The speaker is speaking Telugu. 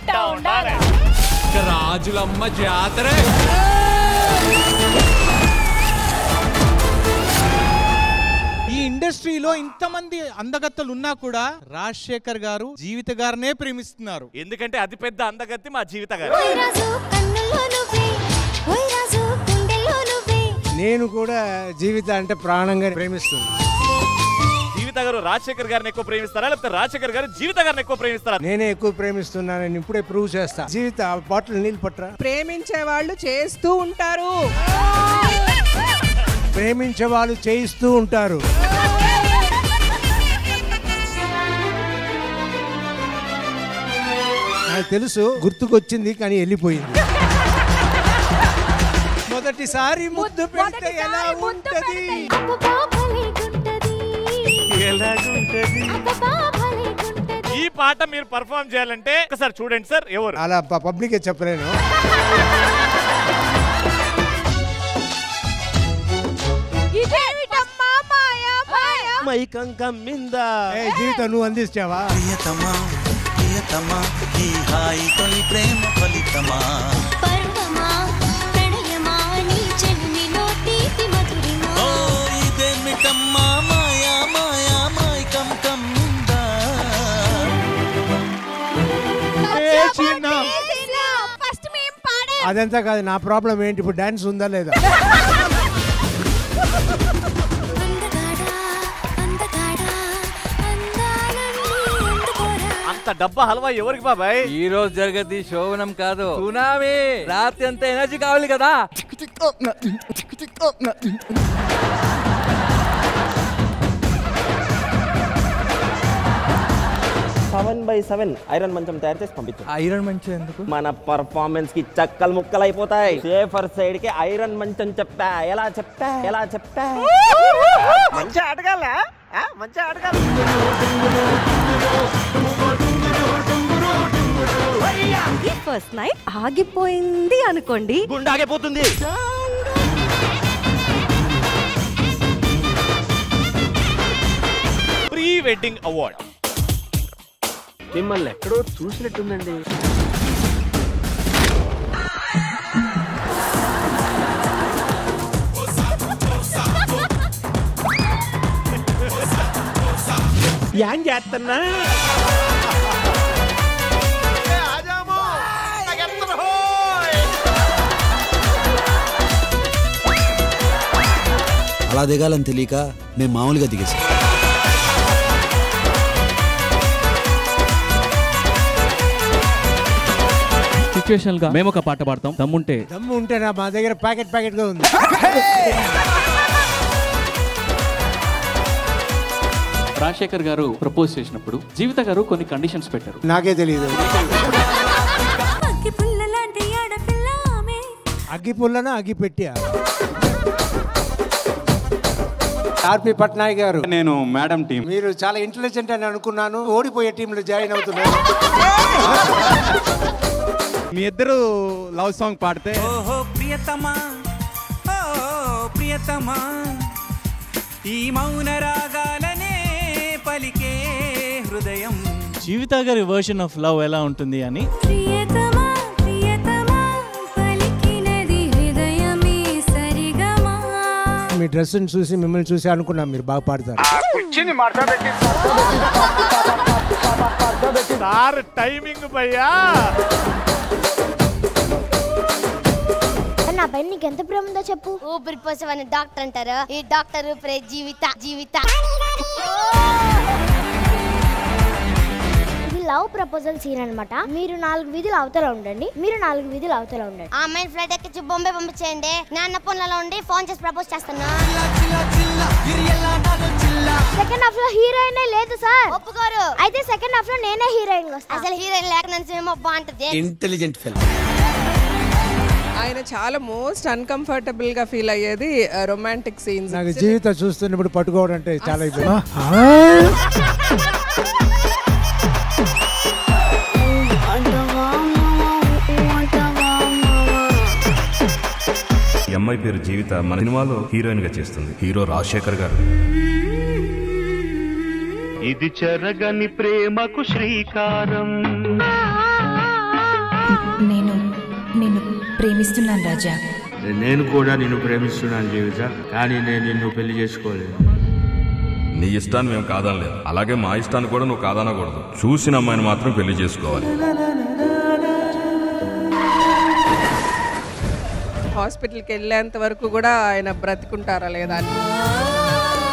ఇట్టా ఉండాలి రాజులమ్మ జాతర ఈ ఇండస్ట్రీలో ఇంతమంది అందగత్తలు ఉన్నా కూడా రాజశేఖర్ గారు జీవిత గారినే ప్రేమిస్తున్నారు ఎందుకంటే అతి పెద్ద అందగత్తి మా జీవిత గారు నేను కూడా జీవిత అంటే ప్రాణంగా ప్రేమిస్తున్నాను జీవిత గారు రాజశేఖర్ గారిని ఎక్కువ ప్రేమిస్తారా లేకపోతే రాజశేఖర్ గారు జీవిత గారిని ఎక్కువ ప్రేమిస్తారా నేనే ఎక్కువ ప్రేమిస్తున్నానని ఇప్పుడే ప్రూవ్ చేస్తా జీవిత బాటిల్ నీళ్ళు పట్టరా ప్రేమించే వాళ్ళు చేస్తూ ఉంటారు ప్రేమించే వాళ్ళు చేయిస్తూ ఉంటారు నాకు తెలుసు గుర్తుకొచ్చింది కానీ వెళ్ళిపోయింది మొదటిసారి ముద్దు పెడితే ఎలా ఉంటది ఈ పాట మీరు పర్ఫామ్ చేయాలంటే ఒకసారి చూడండి సార్ ఎవరు అలా పబ్లిక్ చెప్పలేను ఇదేమిటమ్మా మాయా మాయా మైకం కమ్మిందా ఏ జీవితం నువ్వు అందించావా ప్రియతమా ప్రియతమా ఈ హాయి తొలి ప్రేమ ఫలితమా ఓ ఇదేమిటమ్మా మాయా మాయా మైకం కమ్మిందా ఫస్ట్ మేం పాడే అదంతా కాదు నా ప్రాబ్లం ఏంటి ఇప్పుడు డాన్స్ ఉందా లేదా అంత డబ్బా హల్వా ఎవరికి బాబాయ్ ఈ రోజు జరగది శోభనం కాదు సునామీ రాత్రి అంత ఎనర్జీ కావాలి కదా సెవెన్ బై సెవెన్ ఐరన్ మంచం తయారు చేసి పంపించు ఐరన్ మంచి ఎందుకు మన పర్ఫార్మెన్స్ కి చక్కలు ముక్కలు అయిపోతాయి సేఫర్ సైడ్ కి ఐరన్ మంచం చెప్పా ఎలా చెప్పా ఎలా చెప్పా మంచి ఆటగాళ్ళ మంచి ఆటగాళ్ళ ఫస్ట్ నైట్ ఆగిపోయింది అనుకోండి గుండె ఆగిపోతుంది ప్రీ వెడ్డింగ్ అవార్డ్ మిమ్మల్ని ఎక్కడో చూసినట్టుందండి ఏం చేస్తున్నా అలా దిగాలని తెలియక మేము మామూలుగా దిగేసాం సిచ్యువేషనల్ గా మేము ఒక పాట పాడతాం దమ్ముంటే దమ్ము ఉంటే నా మా దగ్గర ప్యాకెట్ ప్యాకెట్ గా ఉంది రాజశేఖర్ గారు ప్రపోజ్ చేసినప్పుడు జీవిత గారు కొన్ని కండిషన్స్ పెట్టారు నాకే తెలియదు అగ్గి పుల్లన అగ్గి పెట్టా ఆర్పి పట్నాయక్ గారు నేను మేడం టీం మీరు చాలా ఇంటెలిజెంట్ అని అనుకున్నాను ఓడిపోయే టీంలో జాయిన్ అవుతున్నారు మీ ఇద్దరు లవ్ సాంగ్ పాడితే ఓహో ప్రియతమా ఓ ప్రియతమా ఈ మౌన రాగాలనే పలికే హృదయం జీవిత గారి వర్షన్ ఆఫ్ లవ్ ఎలా ఉంటుంది అని మీ డ్రెస్ చూసి మిమ్మల్ని చూసి అనుకున్నాం మీరు బాగా పాడతారు సార్ టైమింగ్ భయ్యా నా పైన నీకు ఎంత ప్రేమ ఉందో చెప్పు ఊపిరి పోసేవని డాక్టర్ అంటారు ఈ డాక్టర్ ఊపిరే జీవిత జీవిత ఇది లవ్ ప్రపోజల్ సీన్ అన్నమాట మీరు నాలుగు వీధులు అవతల ఉండండి మీరు నాలుగు వీధులు అవతల ఉండండి ఆ అమ్మాయిని ఫ్లైట్ ఎక్కించి బొంబే పంపించేయండి నాన్న ఫోన్లలో ఉండి ఫోన్ చేసి ప్రపోజ్ చేస్తాను సెకండ్ హాఫ్ లో హీరోయిన్ లేదు సార్ ఒప్పుకోరు అయితే సెకండ్ హాఫ్ లో నేనే హీరోయిన్ అసలు హీరోయిన్ లేక సినిమా బాగుంటది ఇంటెలిజెంట్ ఫిల్ ఆయన చాలా మోస్ట్ అన్కంఫర్టబుల్ గా ఫీల్ అయ్యేది రొమాంటిక్ సీన్స్ నాకు జీవితం చూస్తున్నప్పుడు పట్టుకోవడం అంటే చాలా ఇబ్బంది ఈ అమ్మాయి పేరు జీవిత మన సినిమాలో హీరోయిన్ గా చేస్తుంది హీరో రాజశేఖర్ గారు ఇది చెరగని ప్రేమకు శ్రీకారం నేను నిన్ను ప్రేమిస్తున్నాను రాజా నేను కూడా నిన్ను ప్రేమిస్తున్నాను జీవిత కానీ నేను నిన్ను పెళ్లి చేసుకోలేదు నీ ఇష్టాన్ని మేము కాదనలేదు అలాగే మా ఇష్టాన్ని కూడా నువ్వు కాదనకూడదు చూసిన అమ్మాయిని మాత్రం పెళ్లి చేసుకోవాలి హాస్పిటల్కి వెళ్ళేంత వరకు కూడా ఆయన బ్రతికుంటారా లేదా అని